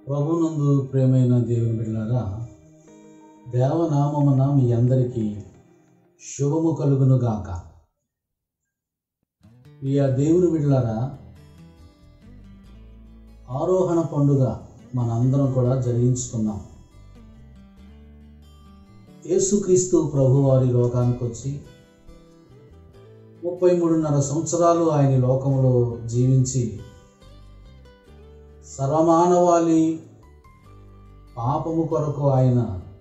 ప్రభునందు ప్రేమైన దేవుని బిడ్డారా దేవనామమున మీ అందరికీ శుభము కలుగును గాక ఈ ఆ దేవుని బిడ్డలారా ఆరోహణ పండుగ మనందరం కూడా జరిగించుకున్నాం యేసుక్రీస్తు ప్రభువారి లోకానికి వచ్చి ముప్పై మూడున్నర సంవత్సరాలు ఆయన లోకంలో జీవించి సర్వమానవాళి పాపము కొరకు ఆయన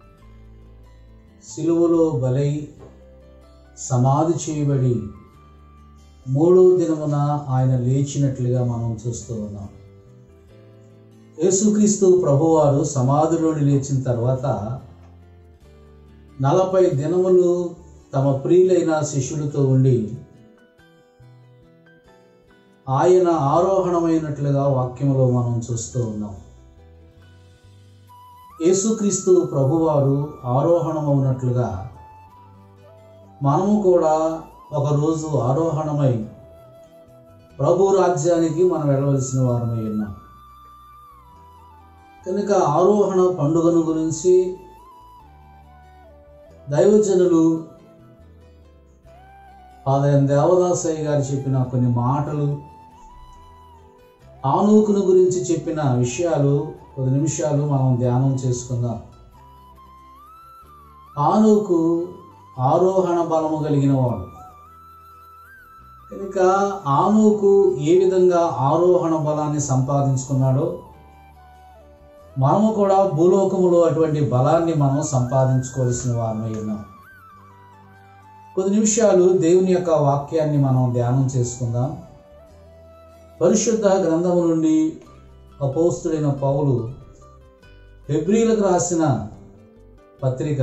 సిలువలో బలై సమాధి చేయబడి మూడో దినమున ఆయన లేచినట్లుగా మనం చూస్తూ ఉన్నాం యేసుక్రీస్తు ప్రభువారు సమాధిలోని లేచిన తర్వాత నలభై దినములు తమ ప్రియులైన శిష్యులతో ఉండి ఆయన ఆరోహణమైనట్లుగా వాక్యంలో మనం చూస్తూ ఉన్నాం యేసుక్రీస్తు ప్రభువారు ఆరోహణమవునట్లుగా మనము కూడా ఒకరోజు ఆరోహణమై ప్రభు రాజ్యానికి మనం వెళ్ళవలసిన వారమై ఉన్నాం కనుక ఆరోహణ పండుగను గురించి దైవజనులు ఆదాయం దేవదాసయ్య గారు చెప్పిన కొన్ని మాటలు ఆనూకును గురించి చెప్పిన విషయాలు కొద్ది నిమిషాలు మనం ధ్యానం చేసుకుందాం ఆనూకు ఆరోహణ బలము కలిగిన వాడు కనుక ఆనూకు ఏ విధంగా ఆరోహణ బలాన్ని సంపాదించుకున్నాడో మనము కూడా భూలోకములో అటువంటి బలాన్ని మనం సంపాదించుకోవాల్సిన వారమై ఉన్నాం కొద్ది నిమిషాలు దేవుని యొక్క వాక్యాన్ని మనం ధ్యానం చేసుకుందాం పరిశుద్ధ గ్రంథము నుండి అపోస్తుడైన పౌలు ఫిబ్రిలకు రాసిన పత్రిక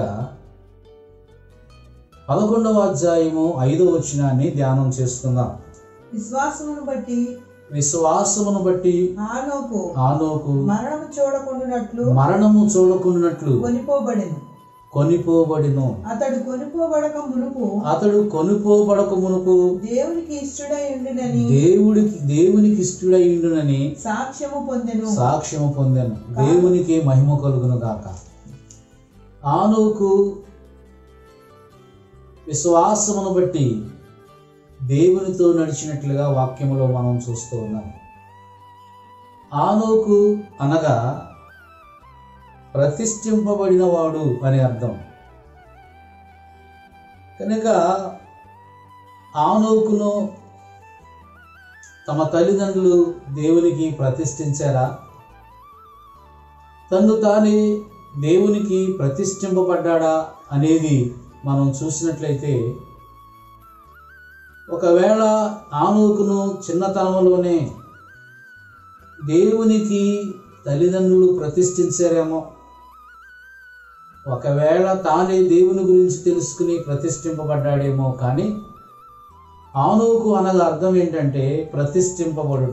పదకొండవ అధ్యాయము ఐదో వచనాన్ని ధ్యానం చేసుకుందాం విశ్వాసమును బట్టి విశ్వాసమును బట్టి ఆనోకు ఆనోకు మరణము చూడకుండానట్లు మరణము చూడకున్నట్లు కొనిపోబడెను కొనిపోబడిను అతడు కొనిపోబడక మునుపు అతడు కొనిపోబడక మునుపు దేవునికి ఇష్టడై ఉండునని దేవుడికి దేవునికి ఇష్టడైండునని సాక్ష్యము పొందెను సాక్ష్యము పొందాను దేవునికి మహిమ కలుగును గాక ఆనోకు విశ్వాసమును బట్టి దేవునితో నడిచినట్లుగా వాక్యములో మనం చూస్తూ ఉన్నాం ఆనోకు అనగా ప్రతిష్ఠింపబడినవాడు అని అర్థం కనుక ఆనోకును తమ తల్లిదండ్రులు దేవునికి ప్రతిష్ఠించారా తను తానే దేవునికి ప్రతిష్ఠింపబడ్డా అనేది మనం చూసినట్లయితే ఒకవేళ ఆనూకును చిన్నతనంలోనే దేవునికి తల్లిదండ్రులు ప్రతిష్ఠించారేమో ఒకవేళ తానే దేవుని గురించి తెలుసుకుని ప్రతిష్ఠింపబడ్డాడేమో కానీ ఆనూకు అనగా అర్థం ఏంటంటే ప్రతిష్ఠింపబడుట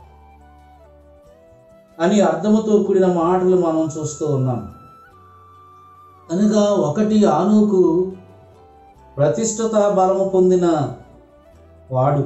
అని అర్థముతో కూడిన మాటలు మనం చూస్తూ ఉన్నాం అనగా ఒకటి ఆనూకు ప్రతిష్ఠత బలము పొందిన వాడు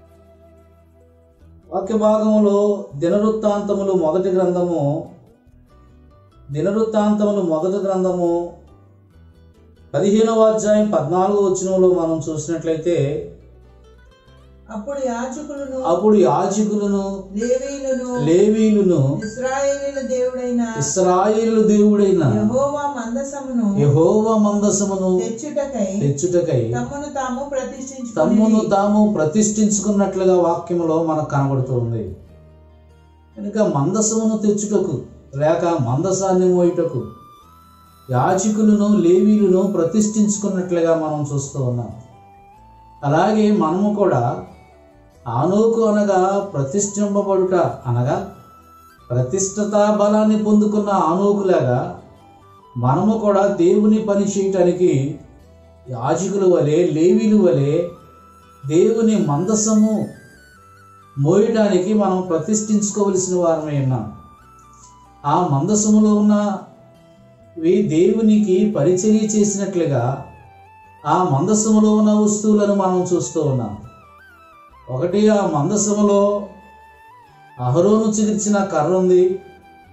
వాక్య భాగంలో దినవృత్తాంతములు మొదటి గ్రంథము దినవృత్తాంతములు మొదటి గ్రంథము పదిహేనవ అధ్యాయం పద్నాలుగో వచనంలో మనం చూసినట్లయితే అప్పుడు యాజకులను అప్పుడు యాజకులను లేవీయులను లేవీలును ఇస్రాయేలీల దేవుడైన ఇస్రాయేలు దేవుడైన యెహోవా మందసమును యహోవ మందసమును తెచ్చుటకై తెచ్చుటకై తమను తాము ప్రతిష్ఠించుకుని తమ్మును తాము ప్రతిష్ఠించుకున్నట్లుగా వాక్యములో మనకు కనబడుతుంది కనుక మందసమును తెచ్చుటకు లేక మందసాన్ని మోయుటకు యాజకులను లేవీలను ప్రతిష్ఠించుకున్నట్లుగా మనం చూస్తూ ఉన్నాం అలాగే మనము కూడా ఆనోకు అనగా ప్రతిష్ఠింపబడుట అనగా ప్రతిష్ఠత బలాన్ని పొందుకున్న ఆనోకులాగా మనము కూడా దేవుని పని చేయటానికి యాజకుల వలె లేవీలు వలె దేవుని మందసము మోయడానికి మనం ప్రతిష్ఠించుకోవలసిన వారమై ఉన్నాం ఆ మందసములో ఉన్న వి దేవునికి పరిచర్య చేసినట్లుగా ఆ మందసములో ఉన్న వస్తువులను మనం చూస్తూ ఉన్నాం ఒకటి ఆ మందసములో అహరోను చిగిర్చిన కర్ర ఉంది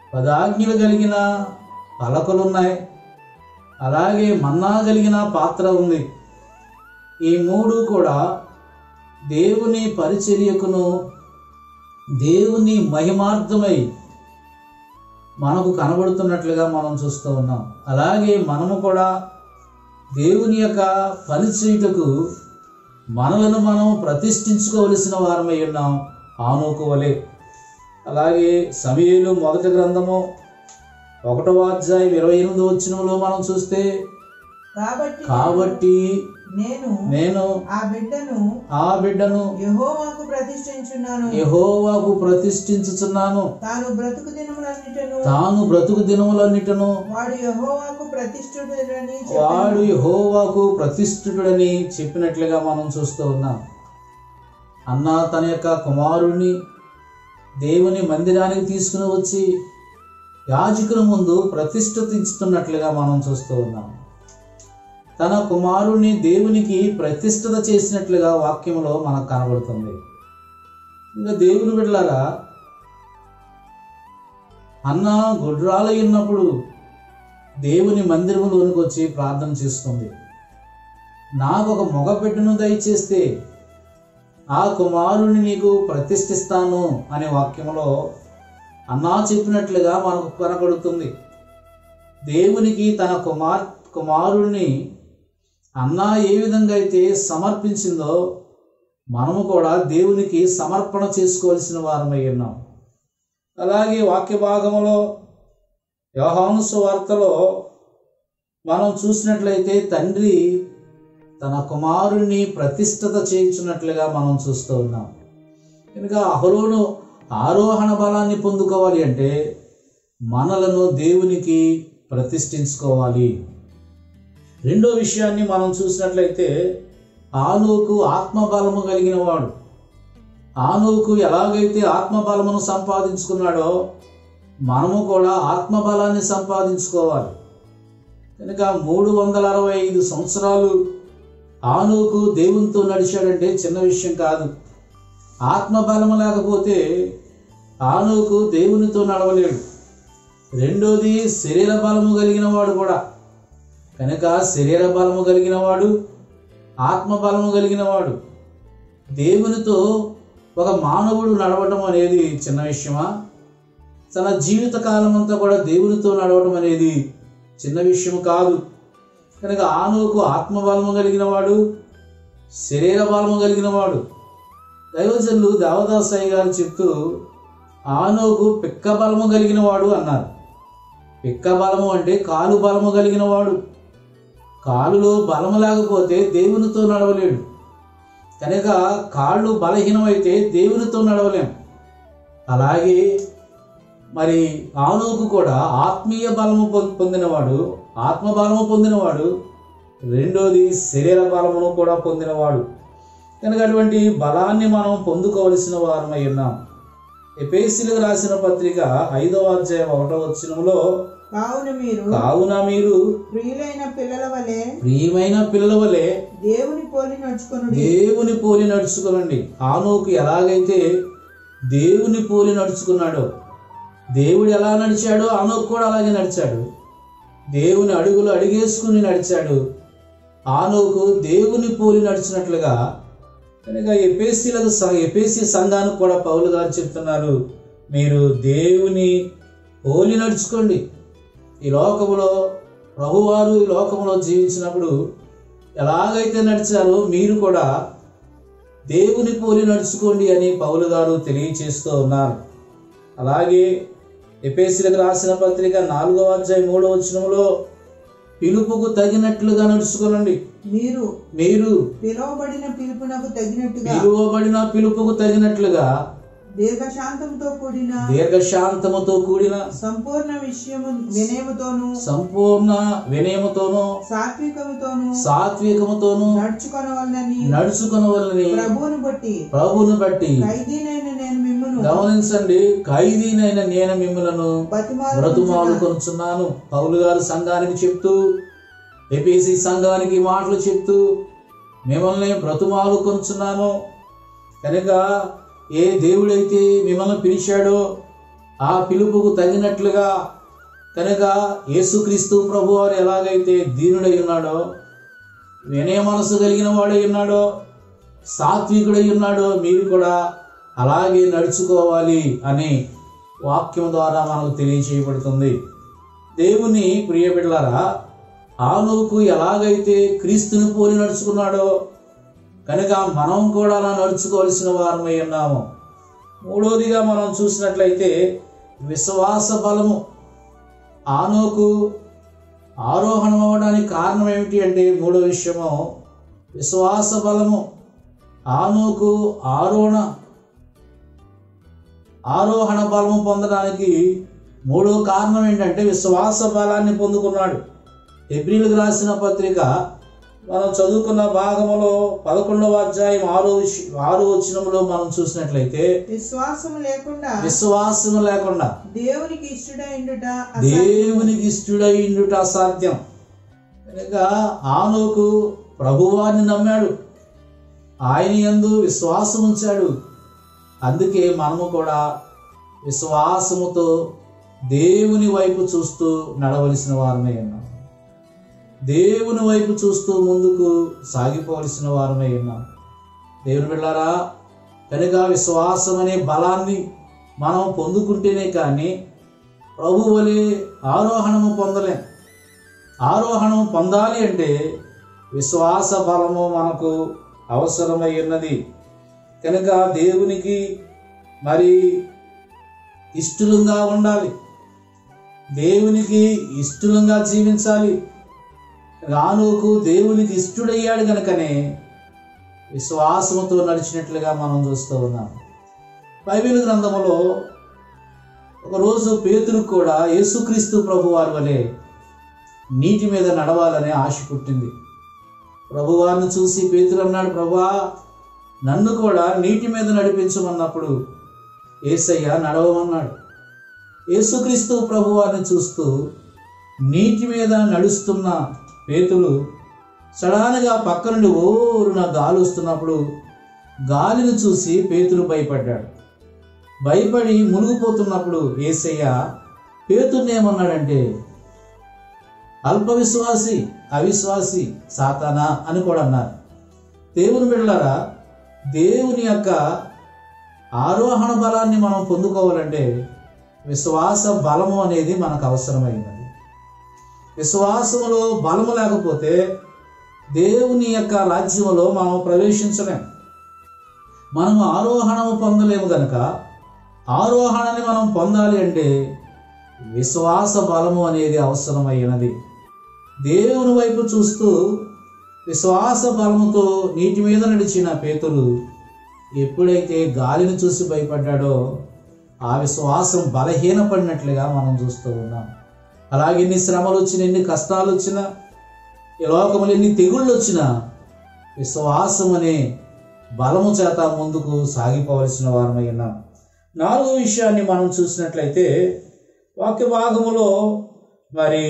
పదాజ్ఞలు కలిగిన పలకలు ఉన్నాయి అలాగే మన్నా కలిగిన పాత్ర ఉంది ఈ మూడు కూడా దేవుని పరిచర్యకును దేవుని మహిమార్థమై మనకు కనబడుతున్నట్లుగా మనం చూస్తూ ఉన్నాం అలాగే మనము కూడా దేవుని యొక్క పరిచయటకు మనలను మనం ప్రతిష్ఠించుకోవలసిన వారమై ఉన్నాం ఆనుకోవలే అలాగే సమయలు మొదటి గ్రంథము ఒకటవ అధ్యాయం ఇరవై ఎనిమిది వచ్చినంలో మనం చూస్తే కాబట్టి కాబట్టి నేను నేను ఆ బిడ్డను ఆ బిడ్డను యెహోవాకు ప్రతిష్ఠించున్నాను యెహోవాకు ప్రతిష్ఠించుచున్నాను తాను బ్రతుకు దినములన్నిటను తాను బ్రతుకు దినములన్నిటను వాడు యెహోవాకు ప్రతిష్ఠుడని వాడు యెహోవాకు ప్రతిష్ఠితుడని చెప్పినట్లుగా మనం చూస్తూ ఉన్నాం అన్న తన యొక్క కుమారుణ్ణి దేవుని మందిరానికి తీసుకుని వచ్చి యాజకుల ముందు ప్రతిష్ఠించుతున్నట్లుగా మనం చూస్తూ ఉన్నాం తన కుమారుణ్ణి దేవునికి ప్రతిష్ఠిత చేసినట్లుగా వాక్యంలో మనకు కనబడుతుంది ఇంకా దేవుని బిడ్డలారా అన్న గుడ్రాలు ఉన్నప్పుడు దేవుని మందిరంలోనికి వచ్చి ప్రార్థన చేస్తుంది నాకు ఒక మగ బిడ్డను దయచేస్తే ఆ కుమారుని నీకు ప్రతిష్ఠిస్తాను అనే వాక్యంలో అన్నా చెప్పినట్లుగా మనకు కనబడుతుంది దేవునికి తన కుమార్ కుమారుణ్ణి అన్నా ఏ విధంగా అయితే సమర్పించిందో మనము కూడా దేవునికి సమర్పణ చేసుకోవాల్సిన వారమై ఉన్నాం అలాగే వాక్య భాగంలో యోహాను సువార్తలో మనం చూసినట్లయితే తండ్రి తన కుమారుణ్ణి ప్రతిష్ఠత చేయించున్నట్లుగా మనం చూస్తూ ఉన్నాం కనుక అహరోను ఆరోహణ బలాన్ని పొందుకోవాలి అంటే మనలను దేవునికి ప్రతిష్ఠించుకోవాలి రెండో విషయాన్ని మనం చూసినట్లయితే ఆనోకు ఆత్మబలము కలిగిన వాడు ఆనోకు ఎలాగైతే ఆత్మబలమును సంపాదించుకున్నాడో మనము కూడా ఆత్మబలాన్ని సంపాదించుకోవాలి కనుక మూడు వందల అరవై ఐదు సంవత్సరాలు ఆనోకు దేవునితో నడిచాడంటే చిన్న విషయం కాదు ఆత్మబలము లేకపోతే ఆనోకు దేవునితో నడవలేడు రెండోది శరీర బలము కలిగిన వాడు కూడా కనుక శరీర బలము కలిగిన వాడు ఆత్మ బలము కలిగిన వాడు దేవునితో ఒక మానవుడు నడవటం అనేది చిన్న విషయమా తన జీవిత కాలం అంతా కూడా దేవునితో నడవటం అనేది చిన్న విషయం కాదు కనుక ఆనోకు ఆత్మబలము కలిగిన వాడు శరీర బలము కలిగిన వాడు దైవజనులు దేవదాసాయి గారు చెప్తూ ఆనోకు పిక్క బలము కలిగిన వాడు అన్నారు పిక్క బలము అంటే కాలు బలము కలిగిన వాడు కాలులో బలము లేకపోతే దేవునితో నడవలేడు కనుక కాళ్ళు బలహీనమైతే దేవునితో నడవలేం అలాగే మరి ఆనోకు కూడా ఆత్మీయ బలము పొం- పొందినవాడు ఆత్మ బలము పొందినవాడు రెండోది శరీర బలమును కూడా పొందినవాడు కనుక అటువంటి బలాన్ని మనం పొందుకోవలసిన వారమై ఉన్నాం ఎపేసిలకు రాసిన పత్రిక ఐదవ అధ్యాయం ఒకటో వచ్చినంలో కావున మీరు కావున మీరు ప్రియులైన పిల్లల వలె ప్రియమైన పిల్లల వలె దేవుని పోలి నడుచుకొనుడి దేవుని పోలి నడుచుకోనండి ఆనోకు ఎలాగైతే దేవుని పోలి నడుచుకున్నాడో దేవుడు ఎలా నడిచాడో ఆనోకు కూడా అలాగే నడిచాడు దేవుని అడుగులు అడిగేసుకుని నడిచాడు ఆనోకు దేవుని పోలి నడిచినట్లుగా కనుక ఎపేసీలకు స- ఎపేసీ సంఘానికి కూడా పౌలు గారు చెప్తున్నారు మీరు దేవుని పోలి నడుచుకోండి ఈ లోకములో ప్రభువారు ఈ లోకములో జీవించినప్పుడు ఎలాగైతే నడిచారో మీరు కూడా దేవుని పోలి నడుచుకోండి అని పౌలు గారు తెలియచేస్తూ ఉన్నారు అలాగే ఎపేసీలకు రాసిన పత్రిక నాలుగవ అధ్యాయం మూడవ వచనంలో పిలుపుకు తగినట్లుగా నడుచుకోనండి మీరు మీరు పిలువబడిన పిలుపునకు తగినట్టుగా పిలువబడిన పిలుపుకు తగినట్లుగా దీర్ఘశాంతంతో కూడిన దీర్ఘశాంతముతో కూడిన సంపూర్ణ విషయము వినయముతోను సంపూర్ణ వినయముతోనూ సాత్వికముతోను సాత్వికముతోనూ నడుచుకొనవలనని నడుచుకునవలని ప్రభువును బట్టి ప్రభువును బట్టి ఖైదీనైన నేను మిమ్మను గమనించండి ఖైదీనైన నేను మిమ్మలను బతిమాలు బ్రతుమాలు కొనుచున్నాను పౌలు గారు సంఘానికి చెప్తూ ఏపీసీ సంఘానికి ఈ మాటలు చెప్తూ మిమ్మల్ని బ్రతుమాలు కొనుచున్నాను కనుక ఏ దేవుడైతే మిమ్మల్ని పిలిచాడో ఆ పిలుపుకు తగినట్లుగా కనుక యేసుక్రీస్తు ప్రభు వారు ఎలాగైతే దీనుడై ఉన్నాడో వినయ మనసు కలిగిన వాడై ఉన్నాడో సాత్వికుడై ఉన్నాడో మీరు కూడా అలాగే నడుచుకోవాలి అని వాక్యం ద్వారా మనకు తెలియచేయబడుతుంది దేవుని ప్రియబిడ్డలారా ఆనుకు ఎలాగైతే క్రీస్తుని పోలి నడుచుకున్నాడో కనుక మనం కూడా అలా నడుచుకోవాల్సిన వారమై ఉన్నాము మూడోదిగా మనం చూసినట్లయితే విశ్వాస బలము ఆనోకు ఆరోహణం అవ్వడానికి కారణం ఏమిటి అంటే మూడో విషయము విశ్వాస బలము ఆనోకు ఆరోహణ ఆరోహణ బలము పొందడానికి మూడో కారణం ఏంటంటే విశ్వాస బలాన్ని పొందుకున్నాడు ఎబ్రిల్కి రాసిన పత్రిక మనం చదువుకున్న భాగంలో పదకొండవ అధ్యాయం ఆరో విష- ఆరో వచనంలో మనం చూసినట్లయితే విశ్వాసం లేకుండా విశ్వాసం లేకుండా దేవునికి ఇష్టడైండుట దేవునికి ఇష్టడైండుట అసాధ్యం కనుక ఆనోకు ప్రభువాన్ని నమ్మాడు ఆయన యందు విశ్వాసం ఉంచాడు అందుకే మనము కూడా విశ్వాసముతో దేవుని వైపు చూస్తూ నడవలసిన వారమే ఉన్నాం దేవుని వైపు చూస్తూ ముందుకు సాగిపోవలసిన వారమే ఉన్నాం దేవుని బిళ్ళారా కనుక విశ్వాసం అనే బలాన్ని మనం పొందుకుంటేనే కానీ ప్రభు వలె ఆరోహణము పొందలేం ఆరోహణం పొందాలి అంటే విశ్వాస బలము మనకు అవసరమై ఉన్నది కనుక దేవునికి మరి ఇష్టలుగా ఉండాలి దేవునికి ఇష్టలుగా జీవించాలి రానుకు దేవునికి ఇష్టడయ్యాడు కనుకనే విశ్వాసముతో నడిచినట్లుగా మనం చూస్తూ ఉన్నాం బైబిల్ గ్రంథములో ఒకరోజు పేతురు కూడా యేసుక్రీస్తు ప్రభు వారి వలె నీటి మీద నడవాలనే ఆశ పుట్టింది ప్రభువారిని చూసి పేతురు అన్నాడు ప్రభా నన్ను కూడా నీటి మీద నడిపించమన్నప్పుడు ఏసయ్య నడవమన్నాడు యేసుక్రీస్తు ప్రభువారిని చూస్తూ నీటి మీద నడుస్తున్న పేతులు సడన్గా పక్క నుండి ఓరున గాలి వస్తున్నప్పుడు గాలిని చూసి పేతులు భయపడ్డాడు భయపడి మునిగిపోతున్నప్పుడు ఏసయ్య పేతుర్ని ఏమన్నాడంటే అల్ప విశ్వాసి అవిశ్వాసి సాతానా అని కూడా అన్నారు దేవుని బిడ్డలారా దేవుని యొక్క ఆరోహణ బలాన్ని మనం పొందుకోవాలంటే విశ్వాస బలము అనేది మనకు అవసరమైనది విశ్వాసములో బలము లేకపోతే దేవుని యొక్క రాజ్యములో మనం ప్రవేశించలేం మనము ఆరోహణము పొందలేము గనక ఆరోహణని మనం పొందాలి అంటే విశ్వాస బలము అనేది అవసరమైనది దేవుని వైపు చూస్తూ విశ్వాస బలముతో నీటి మీద నడిచిన పేతులు ఎప్పుడైతే గాలిని చూసి భయపడ్డాడో ఆ విశ్వాసం బలహీనపడినట్లుగా మనం చూస్తూ ఉన్నాం అలాగే ఎన్ని శ్రమలు వచ్చినా ఎన్ని కష్టాలు వచ్చినా ఈ లోకములు ఎన్ని తెగుళ్ళు వచ్చినా విశ్వాసం అనే బలము చేత ముందుకు సాగిపోవలసిన వారమై ఉన్నాం నాలుగో విషయాన్ని మనం చూసినట్లయితే వాక్య భాగములో మరి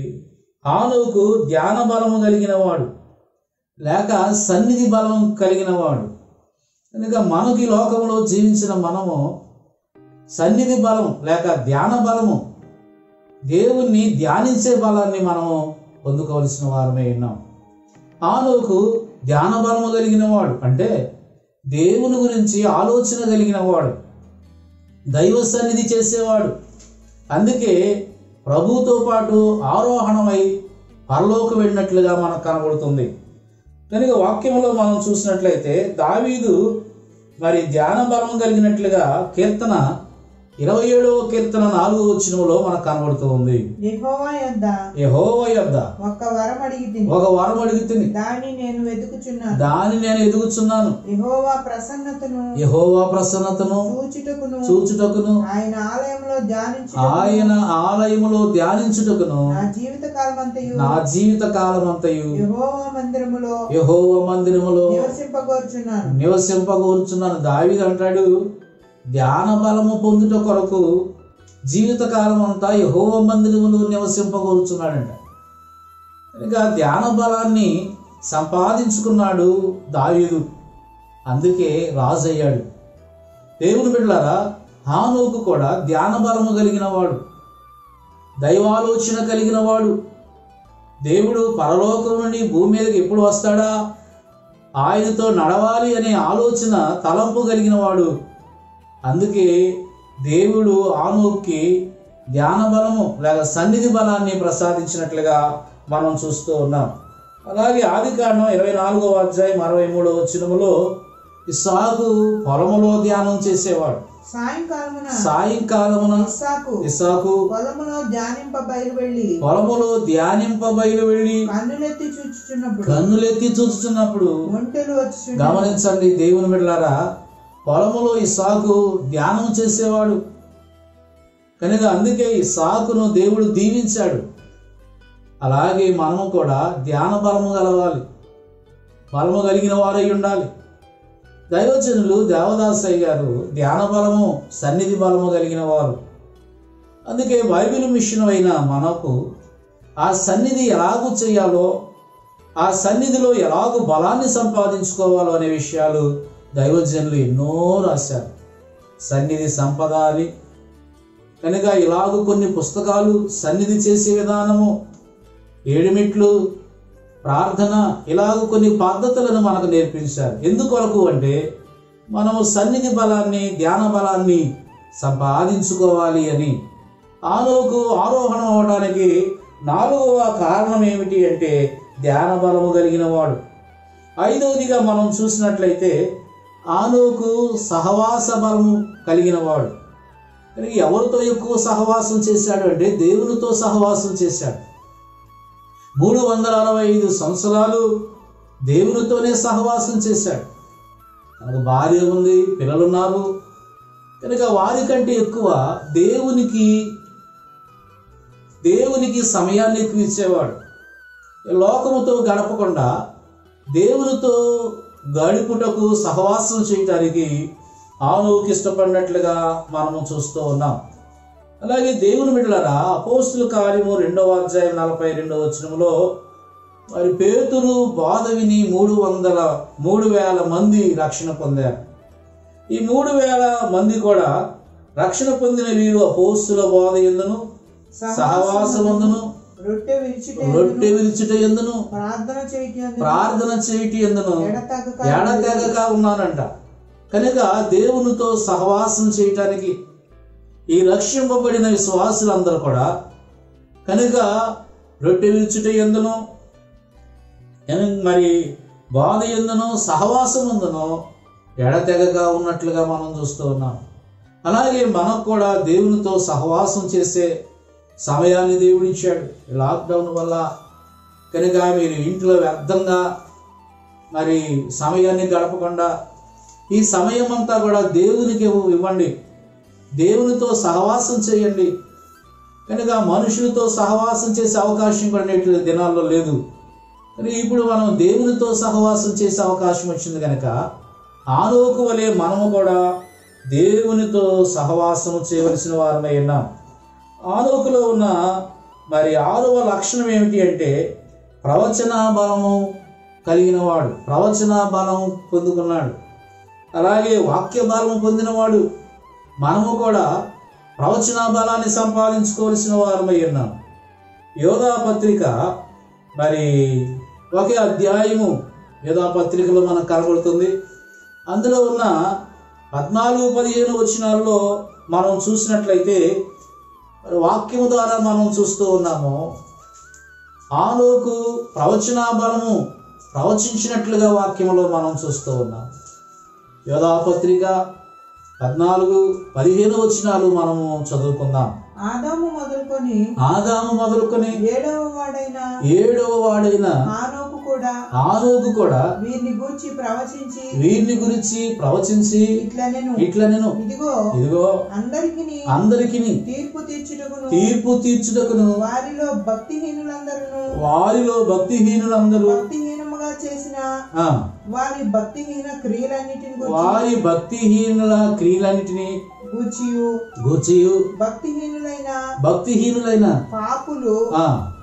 ఆనుకు ధ్యాన బలము కలిగిన వాడు లేక సన్నిధి బలం కలిగిన వాడు కనుక మనకి ఈ లోకంలో జీవించిన మనము సన్నిధి బలం లేక ధ్యాన బలము దేవుణ్ణి ధ్యానించే బలాన్ని మనము పొందుకోవలసిన వారమే ఉన్నాం ఆలోకు ధ్యాన బలము కలిగిన వాడు అంటే దేవుని గురించి ఆలోచన కలిగిన వాడు దైవ సన్నిధి చేసేవాడు అందుకే ప్రభువుతో పాటు ఆరోహణమై పరలోకి వెళ్ళినట్లుగా మనకు కనబడుతుంది కనుక వాక్యంలో మనం చూసినట్లయితే దావీదు మరి ధ్యాన బలం కలిగినట్లుగా కీర్తన ఇరవై ఏడవ కీర్తన నాలుగో వచ్చినలో మనకు కనబడుతూ ఉంది యెహోవా యొద్ద యహోవ యొద్ద ఒక్క వరం అడిగి తిని ఒక వరం అడుగుతుంది దాన్ని నేను వెతుకుచున్నాను దాన్ని నేను ఎదుగుచున్నాను యెహోవా ప్రసన్నతను యహోవా ప్రసన్నతను చూచుటకును చూచుటకును ఆయన ఆలయంలో ధ్యానించు ఆయన ఆలయములో ధ్యానించుటకును నా జీవిత కాలమంతయు నా జీవిత కాలమంతయు యెహోవా మందిరములో యహోవ మందిరములో నివసింపగోరుచున్నాను నివసింపగోరుచున్నాను దావిది అంటాడు ధ్యాన బలము పొందుట కొరకు జీవితకాలం అంతా యహోవ మందిరములో నివసింపగోరుచున్నాడంట ఇంకా ధ్యాన బలాన్ని సంపాదించుకున్నాడు దావీదు అందుకే రాజు అయ్యాడు దేవుని బిడ్డలారా హానోకు కూడా ధ్యాన బలము కలిగిన వాడు దైవాలోచన కలిగిన వాడు దేవుడు పరలోకం నుండి భూమి మీదకి ఎప్పుడు వస్తాడా ఆయనతో నడవాలి అనే ఆలోచన తలంపు కలిగిన వాడు అందుకే దేవుడు ఆనోకి ధ్యాన బలము లేక సన్నిధి బలాన్ని ప్రసాదించినట్లుగా మనం చూస్తూ ఉన్నాం అలాగే ఆది కాండం ఇరవై నాలుగవ అధ్యాయం అరవై మూడవ వచనములో ఇస్సాకు పొలములో ధ్యానం చేసేవాడు సాయంకాలమున సాయంకాలమున ఇస్సాకు ఇస్సాకు పొలములో ధ్యానింప బయలు వెళ్ళి పొలములో ధ్యానింప బయలు వెళ్ళి కన్నులెత్తి చూచుచున్నప్పుడు కన్నులెత్తి చూస్తున్నప్పుడు ఒంటెలు వచ్చి గమనించండి దేవుని బిడ్డలారా పొలములో ఈ సాకు ధ్యానం చేసేవాడు కనుక అందుకే ఈ సాకును దేవుడు దీవించాడు అలాగే మనము కూడా ధ్యాన బలము కలవాలి బలము కలిగిన వారై ఉండాలి దైవజనులు దేవదాసయ్య గారు ధ్యాన బలము సన్నిధి బలము కలిగిన వారు అందుకే బైబిల్ మిషన్ అయిన మనకు ఆ సన్నిధి ఎలాగూ చేయాలో ఆ సన్నిధిలో ఎలాగూ బలాన్ని సంపాదించుకోవాలో అనే విషయాలు దైవజనులు ఎన్నో రాశారు సన్నిధి సంపద అని కనుక ఇలాగూ కొన్ని పుస్తకాలు సన్నిధి చేసే విధానము ఏడుమిట్లు ప్రార్థన ఇలాగ కొన్ని పద్ధతులను మనకు నేర్పించారు ఎందుకొరకు అంటే మనము సన్నిధి బలాన్ని ధ్యాన బలాన్ని సంపాదించుకోవాలి అని ఆలోకు ఆరోహణం అవడానికి నాలుగవ కారణం ఏమిటి అంటే ధ్యాన బలము కలిగిన వాడు ఐదవదిగా మనం చూసినట్లయితే ఆనోకు సహవాస బలము కలిగిన వాడు కనుక ఎవరితో ఎక్కువ సహవాసం చేశాడు అంటే దేవునితో సహవాసం చేశాడు మూడు వందల అరవై ఐదు సంవత్సరాలు దేవునితోనే సహవాసం చేశాడు తనకు భార్య ఉంది పిల్లలున్నారు కనుక వారికంటే ఎక్కువ దేవునికి దేవునికి సమయాన్ని ఎక్కువ ఇచ్చేవాడు లోకముతో గడపకుండా దేవునితో గడుపుటకు సహవాసం చేయటానికి ఆనువుకి ఇష్టపడినట్లుగా మనము చూస్తూ ఉన్నాం అలాగే దేవుని బిడ్డలరా అపోస్తుల కార్యము రెండవ అధ్యాయం నలభై రెండవ వచనంలో మరి పేతురు బాధ విని మూడు వందల మూడు వేల మంది రక్షణ పొందారు ఈ మూడు వేల మంది కూడా రక్షణ పొందిన వీరు అపోస్తుల బోధ ఎందును సహవాసమందును రొట్టె విరిచిట రొట్టె విరుచుట ఎందును ప్రార్థన చేయటం ప్రార్థన చేయటి ఎందును ఎడతెగక ఎడతెగక ఉన్నానంట కనుక దేవునితో సహవాసం చేయటానికి ఈ రక్షింపబడిన విశ్వాసులందరూ కూడా కనుక రొట్టె విరుచుట ఎందును ఎన- మరి బాధ ఎందును సహవాసం ఎందును ఎడతెగక ఉన్నట్లుగా మనం చూస్తూ ఉన్నాం అలాగే మనకు కూడా దేవునితో సహవాసం చేసే సమయాన్ని దేవుడిచ్చాడు ఈ లాక్డౌన్ వల్ల కనుక మీరు ఇంట్లో వ్యర్థంగా మరి సమయాన్ని గడపకుండా ఈ సమయం అంతా కూడా దేవునికి ఇవ్వ- ఇవ్వండి దేవునితో సహవాసం చేయండి కనుక మనుషులతో సహవాసం చేసే అవకాశం కూడా నేటి దినాల్లో లేదు కానీ ఇప్పుడు మనం దేవునితో సహవాసం చేసే అవకాశం వచ్చింది కనుక ఆలోకు వలె మనము కూడా దేవునితో సహవాసం చేయవలసిన వారమై ఉన్నాం ఆలోకులో ఉన్న మరి ఆరవ లక్షణం ఏమిటి అంటే ప్రవచన బలము కలిగిన వాడు ప్రవచన బలం పొందుకున్నాడు అలాగే వాక్య బలము పొందినవాడు మనము కూడా ప్రవచన బలాన్ని సంపాదించుకోవలసిన వారమై ఉన్నాం యోధా పత్రిక మరి ఒకే అధ్యాయము యోధా పత్రికలో మనకు కనబడుతుంది అందులో ఉన్న పద్నాలుగు పదిహేను వచనాల్లో మనం చూసినట్లయితే మరి వాక్యము ద్వారా మనం చూస్తూ ఉన్నాము ఆలోకు ప్రవచన బలము ప్రవచించినట్లుగా వాక్యములో మనం చూస్తూ ఉన్నాం యోధాపత్రిక పద్నాలుగు పదిహేను వచనాలు మనము చదువుకుందాం ఆదాము మొదలుకొని ఆదాము మొదలుకొని ఏడవ వాడైన ఏడవ వాడైన ఆనోకు కూడా ఆనోకు కూడా వీరిని గూర్చి ప్రవచించి వీరిని గురించి ప్రవచించి ఇట్లా నేను ఇట్లా నేను ఇదిగో ఇదిగో అందరికి అందరికి తీర్పు తీర్చుటకును తీర్పు తీర్చుటకును వారిలో భక్తిహీనులందరూ వారిలో భక్తిహీనులందరూ భక్తిహీనముగా చేసిన ఆ, వారి భక్తిహీన క్రియలన్నిటిని వారి భక్తిహీనుల క్రియలన్నిటినీ గూర్చియు గూర్చియు భక్తిహీనులైన భక్తిహీనులైన పాపులు ఆ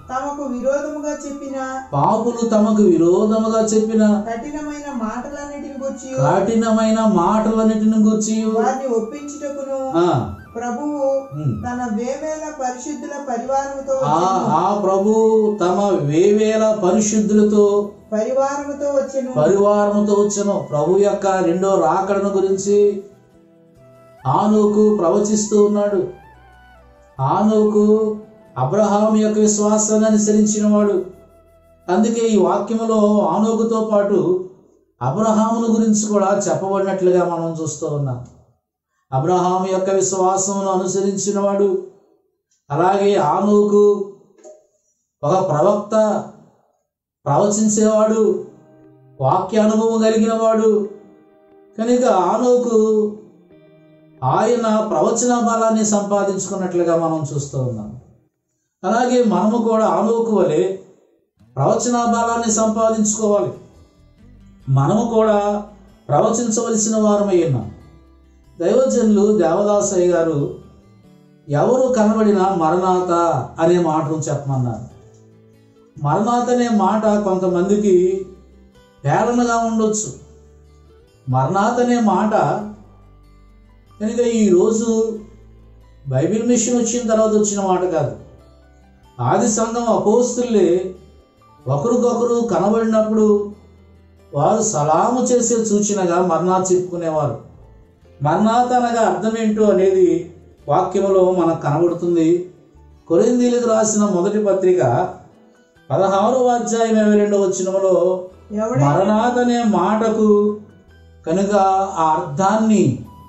తమకు విరోధముగా చెప్పిన పాపులు తమకు విరోధముగా చెప్పిన కఠినమైన మాటలన్నిటిని గురించి కఠినమైన మాటలన్నిటిని గుర్చి వారిని ఒప్పించుటకును ఆ, ప్రభువు ఉమ్. తన వేవేల పరిశుద్ధుల పరివారముతో ఆ వచ్చెను. ఆ ప్రభు తమ వేవేల పరిశుద్ధులతో పరివారముతో వచ్చెను పరివారముతో వచ్చను ప్రభు యొక్క రెండో రాకడను గురించి ఆనోకు ప్రవచిస్తూ ఉన్నాడు ఆనోకు అబ్రహాం యొక్క విశ్వాసాన్ని అనుసరించిన వాడు అందుకే ఈ వాక్యములో ఆనోకుతో పాటు అబ్రహామును గురించి కూడా చెప్పబడినట్లుగా మనం చూస్తూ ఉన్నాం అబ్రహాం యొక్క విశ్వాసమును అనుసరించిన వాడు అలాగే ఆనోకు ఒక ప్రవక్త ప్రవచించేవాడు వాక్య అనుభవం కలిగిన వాడు కనుక ఆనోకు ఆయన ప్రవచన బలాన్ని సంపాదించుకున్నట్లుగా మనం చూస్తూ ఉన్నాం అలాగే మనము కూడా ఆనోకు వలె ప్రవచన బలాన్ని సంపాదించుకోవాలి మనము కూడా ప్రవచించవలసిన వారమై ఉన్నాం దైవజనులు దేవదాసయ్య గారు ఎవరు కనబడినా మరణాత అనే మాటను చెప్పమన్నారు మరణాత అనే మాట కొంతమందికి ప్రేరణగా ఉండొచ్చు మరణాత అనే మాట కనుక ఈరోజు బైబిల్ మిషన్ వచ్చిన తర్వాత వచ్చిన మాట కాదు ఆది సంఘం అపోస్తులే ఒకరికొకరు కనబడినప్పుడు వారు సలాము చేసే సూచనగా మరణాత్ చెప్పుకునేవారు మరణాత్ అనగా అర్థం ఏంటో అనేది వాక్యములో మనకు కనబడుతుంది కొరిందీలకు రాసిన మొదటి పత్రిక పదహారవ అధ్యాయం ఇరవై రెండవ వచ్చినములో ఎవడై మరణాత్ అనే మాటకు కనుక ఆ అర్థాన్ని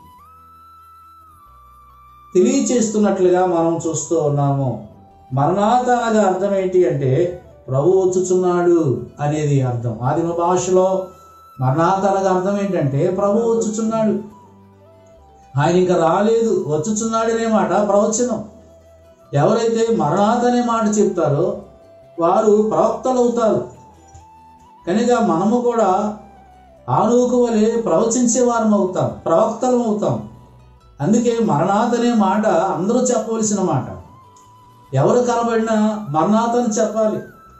తెలియచేస్తున్నట్లుగా మనం చూస్తూ ఉన్నాము మరణాత అనగా అర్థం ఏంటి అంటే ప్రభు వచ్చుచున్నాడు అనేది అర్థం ఆదిమ భాషలో మరణాత అనగా అర్థం ఏంటంటే ప్రభు వచ్చుచున్నాడు ఆయన ఇంకా రాలేదు వచ్చుచున్నాడు అనే మాట ప్రవచనం ఎవరైతే మరణాత అనే మాట చెప్తారో వారు ప్రవక్తలు అవుతారు కనుక మనము కూడా ఆనూకు వలె ప్రవచించే వారం అవుతాం ప్రవక్తలం అవుతాం అందుకే మరణాత్ అనే మాట అందరూ చెప్పవలసిన మాట ఎవరు కనబడినా మరణాత్ అని చెప్పాలి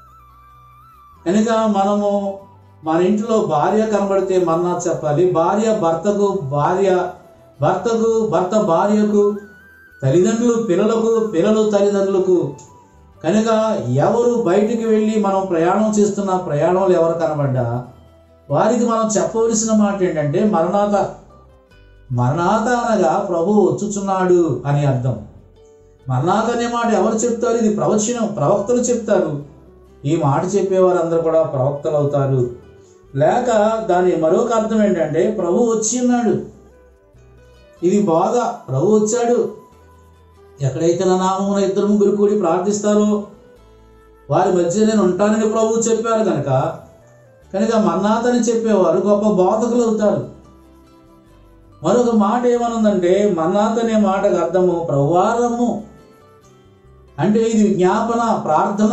కనుక మనము మన ఇంట్లో భార్య కనబడితే మరణాత్ చెప్పాలి భార్య భర్తకు భార్య భర్తకు భర్త భార్యకు తల్లిదండ్రులు పిల్లలకు పిల్లలు తల్లిదండ్రులకు కనుక ఎవరు బయటికి వెళ్ళి మనం ప్రయాణం చేస్తున్న ప్రయాణంలో ఎవరు కనబడ్డా వారికి మనం చెప్పవలసిన మాట ఏంటంటే మరణాత మరణాత అనగా ప్రభు వచ్చుచున్నాడు అని అర్థం మరణాత అనే మాట ఎవరు చెప్తారు ఇది ప్రవచనం ప్రవక్తలు చెప్తారు ఈ మాట చెప్పేవారు అందరూ కూడా ప్రవక్తలు అవుతారు లేక దాని మరొక అర్థం ఏంటంటే ప్రభు వచ్చి ఉన్నాడు ఇది బాగా ప్రభు వచ్చాడు ఎక్కడైతే నా నామమున ఇద్దరు ముగ్గురు కూడి ప్రార్థిస్తారో వారి మధ్య నేను ఉంటానని ప్రభు చెప్పారు కనుక కనుక మన్నాతని చెప్పేవారు గొప్ప బోధకులు అవుతారు మరొక మాట ఏమనుందంటే మన్నాత్ అనే మాటకు అర్థము ప్రవారము అంటే ఇది విజ్ఞాపన ప్రార్థన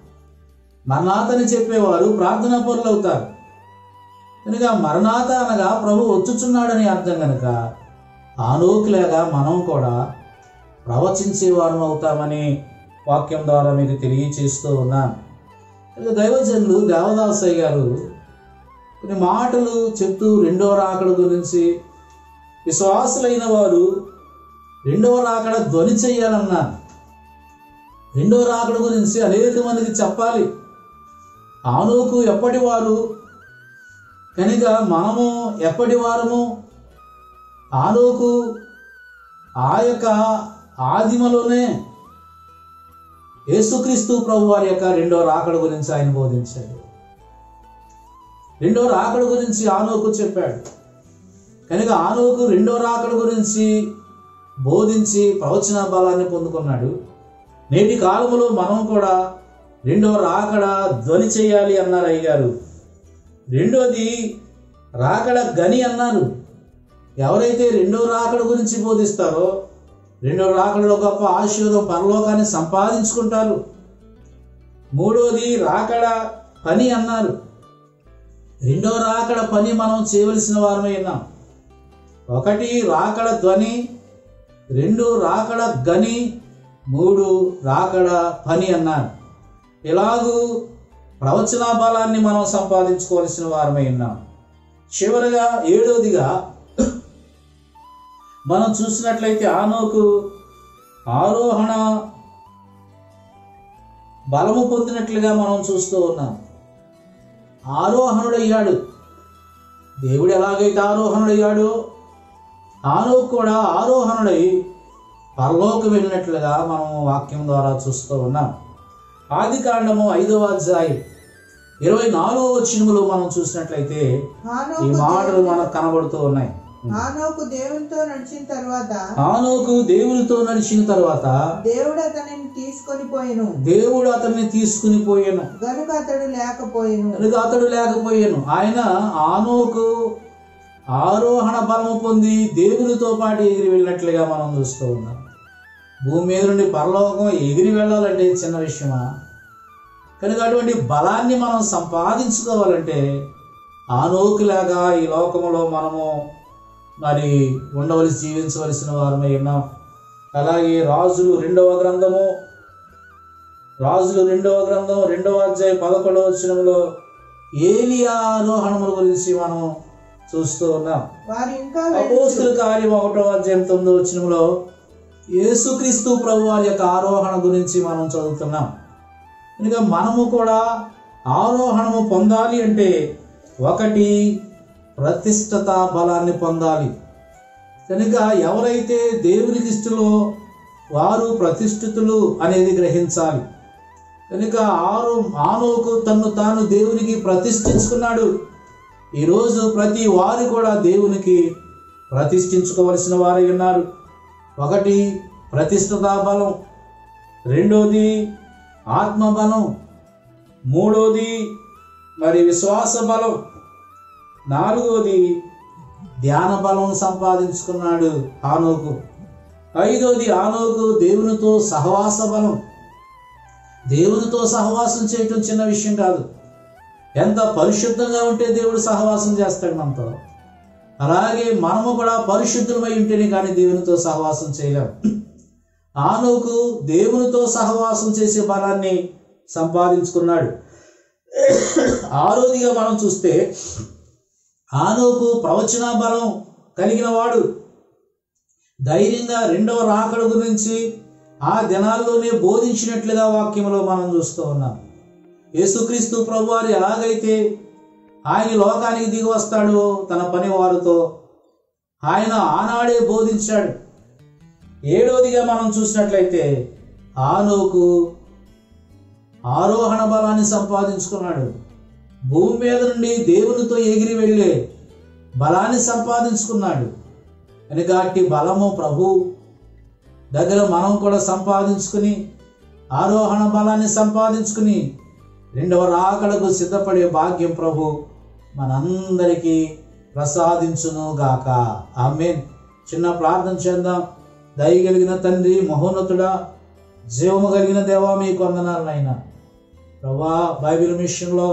మరణాతని చెప్పేవారు ప్రార్థనా పరులు అవుతారు కనుక మరణాత అనగా ప్రభు వచ్చుచున్నాడని అర్థం కనుక ఆలోకులేగా మనం కూడా ప్రవచించే వారం అవుతామని వాక్యం ద్వారా మీకు తెలియచేస్తూ ఉన్నాను కనుక దైవజనులు దేవదాసయ్య గారు కొన్ని మాటలు చెప్తూ రెండవ రాకడ గురించి విశ్వాసులైన వారు రెండవ రాకడ ధ్వని చెయ్యాలన్నారు రెండవ రాకడ గురించి అనేక మందికి చెప్పాలి ఆనోకు ఎప్పటి వారు కనుక మనము ఎప్పటి వారము ఆనోకు ఆ యొక్క ఆదిమలోనే యేసుక్రీస్తు ప్రభు వారి యొక్క రెండో రాకడ గురించి ఆయన బోధించాడు రెండో రాకడ గురించి ఆనోకు చెప్పాడు కనుక ఆనోకు రెండో రాకడ గురించి బోధించి ప్రవచన బలాన్ని పొందుకున్నాడు నేటి కాలంలో మనం కూడా రెండో రాకడ ధ్వని చేయాలి అన్నారు అయ్యగారు రెండోది రాకడ గని అన్నారు ఎవరైతే రెండో రాకడ గురించి బోధిస్తారో రెండో రాకడలో గొప్ప ఆశీర్వాదం పరలోకాన్ని సంపాదించుకుంటారు మూడోది రాకడ పని అన్నారు రెండో రాకడ పని మనం చేయవలసిన వారమై ఉన్నాం ఒకటి రాకడ ధ్వని రెండు రాకడ గని మూడు రాకడ పని అన్నారు ఇలాగూ ప్రవచన బలాన్ని మనం సంపాదించుకోవాల్సిన వారమై ఉన్నాం చివరగా ఏడవదిగా మనం చూసినట్లయితే ఆనోకు ఆరోహణ బలము పొందినట్లుగా మనం చూస్తూ ఉన్నాం ఆరోహణుడయ్యాడు దేవుడు ఎలాగైతే ఆరోహణుడయ్యాడో ఆనోకు కూడా ఆరోహణుడై పరలోకి వెళ్ళినట్లుగా మనం వాక్యం ద్వారా చూస్తూ ఉన్నాం ఆది కాండము ఐదవ అధ్యాయం ఇరవై నాలుగవ వచనములో మనం చూసినట్లయితే ఈ హానోకు మాటలు మనకు కనబడుతూ ఉన్నాయి హానోకు దేవునితో నడిచిన తర్వాత ఆనోకు దేవునితో నడిచిన తర్వాత దేవుడు అతనిని తీసుకొని పోయెను దేవుడు అతన్ని తీసుకుని పోయాను గనుక అతడు లేకపోయెను కనుక అతడు లేకపోయాను ఆయన ఆనోకు ఆరోహణ బలము పొంది దేవునితో పాటు ఎగిరి వెళ్ళినట్లుగా మనం చూస్తూ ఉన్నాం భూమి మీద నుండి పరలోకం ఎగిరి వెళ్ళాలంటే చిన్న విషయమా కనుక అటువంటి బలాన్ని మనం సంపాదించుకోవాలంటే ఆనోకులాగా ఈ లోకములో మనము మరి ఉండవలసి జీవించవలసిన వారమై ఉన్నాం అలాగే రాజులు రెండవ గ్రంథము రాజులు రెండవ గ్రంథం రెండవ అధ్యాయం పదకొండవ వచనంలో ఏలియా ఆరోహణముల గురించి మనం చూస్తూ ఉన్నాం వారు ఇంకా అపోస్తుల కార్యం ఒకటో అధ్యాయం తొమ్మిదో వచనంలో యేసుక్రీస్తు ప్రభు వారి యొక్క ఆరోహణ గురించి మనం చదువుతున్నాం కనుక మనము కూడా ఆరోహణము పొందాలి అంటే ఒకటి ప్రతిష్టత బలాన్ని పొందాలి కనుక ఎవరైతే దేవునికి ఇష్టలో వారు ప్రతిష్ఠితులు అనేది గ్రహించాలి కనుక ఆరు ఆనోకు తన్ను తాను దేవునికి ప్రతిష్ఠించుకున్నాడు ఈరోజు ప్రతి వారు కూడా దేవునికి ప్రతిష్ఠించుకోవలసిన వారై ఉన్నారు ఒకటి ప్రతిష్ఠతా బలం రెండోది ఆత్మబలం మూడోది మరి విశ్వాస బలం నాలుగోది ధ్యాన బలం సంపాదించుకున్నాడు ఆనోకు ఐదోది ఆనోకు దేవునితో సహవాస బలం దేవునితో సహవాసం చేయటం చిన్న విషయం కాదు ఎంత పరిశుద్ధంగా ఉంటే దేవుడు సహవాసం చేస్తాడు మనతో అలాగే మనము కూడా పరిశుద్ధమై ఉంటేనే కానీ దేవునితో సహవాసం చేయలేం ఆనోకు దేవునితో సహవాసం చేసే బలాన్ని సంపాదించుకున్నాడు ఆరోదిగా మనం చూస్తే ఆనోకు ప్రవచన బలం కలిగిన వాడు ధైర్యంగా రెండవ రాకడ గురించి ఆ దినాల్లోనే బోధించినట్లుగా వాక్యంలో మనం చూస్తూ ఉన్నాం యేసుక్రీస్తు ప్రభువారు ఎలాగైతే ఆయన లోకానికి దిగి వస్తాడో తన పని వారితో ఆయన ఆనాడే బోధించాడు ఏడోదిగా మనం చూసినట్లయితే ఆనోకు ఆరోహణ బలాన్ని సంపాదించుకున్నాడు భూమి మీద నుండి దేవునితో ఎగిరి వెళ్ళే బలాన్ని సంపాదించుకున్నాడు కనుక అట్టి బలము ప్రభు దగ్గర మనం కూడా సంపాదించుకుని ఆరోహణ బలాన్ని సంపాదించుకుని రెండవ రాకడకు సిద్ధపడే భాగ్యం ప్రభు మనందరికీ ప్రసాదించును గాక ఆమెన్ చిన్న ప్రార్థన చేద్దాం దయగలిగిన తండ్రి మహోన్నతుడా జీవము కలిగిన దేవా మీకు వందనాలనైనా ప్రభా బైబిల్ మిషన్లో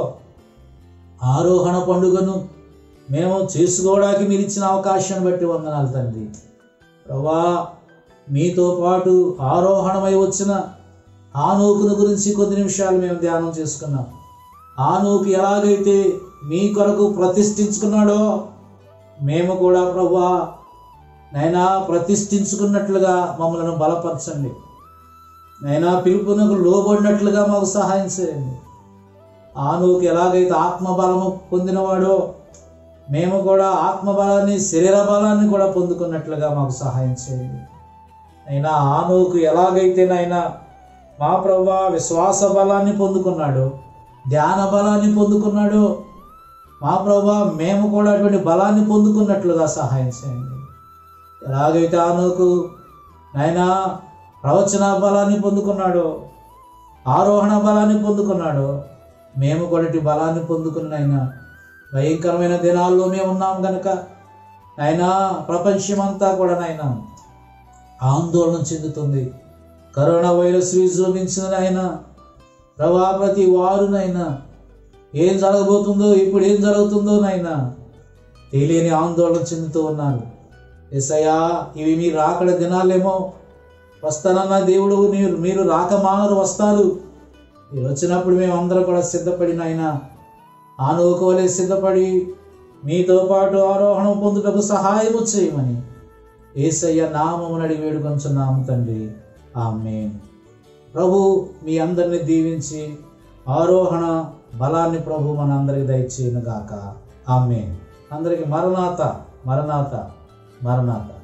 ఆరోహణ పండుగను మేము చేసుకోవడానికి మీరు ఇచ్చిన అవకాశాన్ని బట్టి వందనాలు తండ్రి ప్రభా మీతో పాటు ఆరోహణమై వచ్చిన ఆనోకును గురించి కొద్ది నిమిషాలు మేము ధ్యానం చేసుకున్నాం ఆనోకు ఎలాగైతే మీ కొరకు ప్రతిష్ఠించుకున్నాడో మేము కూడా ప్రభా నైనా ప్రతిష్ఠించుకున్నట్లుగా మమ్మల్ని బలపరచండి నైనా పిలుపునకు లోబడినట్లుగా మాకు సహాయం చేయండి ఆనోకు ఎలాగైతే ఆత్మబలము పొందినవాడో మేము కూడా ఆత్మబలాన్ని శరీర బలాన్ని కూడా పొందుకున్నట్లుగా మాకు సహాయం చేయండి అయినా ఆనోకు ఎలాగైతేనైనా మా ప్రభా విశ్వాస బలాన్ని పొందుకున్నాడు ధ్యాన బలాన్ని పొందుకున్నాడు మా ప్రభా మేము కూడా అటువంటి బలాన్ని పొందుకున్నట్లుగా సహాయం చేయండి ఎలాగైతే ఆనోకు నాయనా ప్రవచన బలాన్ని పొందుకున్నాడో ఆరోహణ బలాన్ని పొందుకున్నాడో మేము కూడా ఇటు బలాన్ని పొందుకున్నైనా భయంకరమైన దినాల్లో మేము ఉన్నాం కనుక నాయనా ప్రపంచమంతా కూడా నాయనా ఆందోళన చెందుతుంది కరోనా వైరస్ విజృంభించిన ఆయన ప్రభా ప్రతి వారునైనా ఏం జరగబోతుందో ఇప్పుడు ఏం జరుగుతుందో నాయనా తెలియని ఆందోళన చెందుతూ ఉన్నారు ఎసయ్యా ఇవి మీ రాకడ దినాలేమో వస్తానన్న దేవుడు మీరు మీరు రాకమానరు వస్తారు మీరు వచ్చినప్పుడు మేము అందరం కూడా సిద్ధపడిన ఆయన ఆనోకు వలె సిద్ధపడి మీతో పాటు ఆరోహణం పొందుటకు సహాయము చేయమని ఏసయ్య నామమును అడిగి వేడుకొంచున్నాము తండ్రి ఆమె ప్రభు మీ అందరిని దీవించి ఆరోహణ బలాన్ని ప్రభు మన అందరికి దయచేయను గాక ఆమె అందరికి మరణాత మరణాత మరణాత